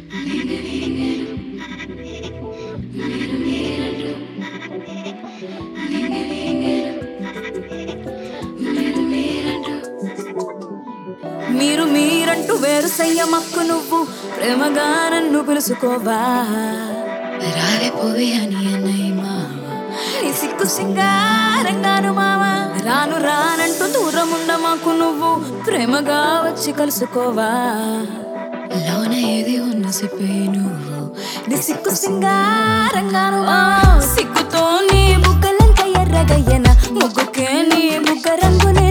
మీరు మీరంటూ వేరు సయ్యమక్కు నువ్వు ప్రేమగా నన్ను పిలుచుకోవా రావే పోవే అని అన్నయ్య మామ నీ సిక్కు సింగారంగాను మామ రాను రానంటూ దూరం ఉండమాకు నువ్వు ప్రేమగా వచ్చి కలుసుకోవా లోన ఏది ఉన్న సిప్పే నువ్వు నీ సిక్కు సింగారంగాను ఆ సిగ్గుతో నీ బుగ్గలంత ఎర్రగయ్యన ముగ్గుకే నీ బుగ్గ రంగునే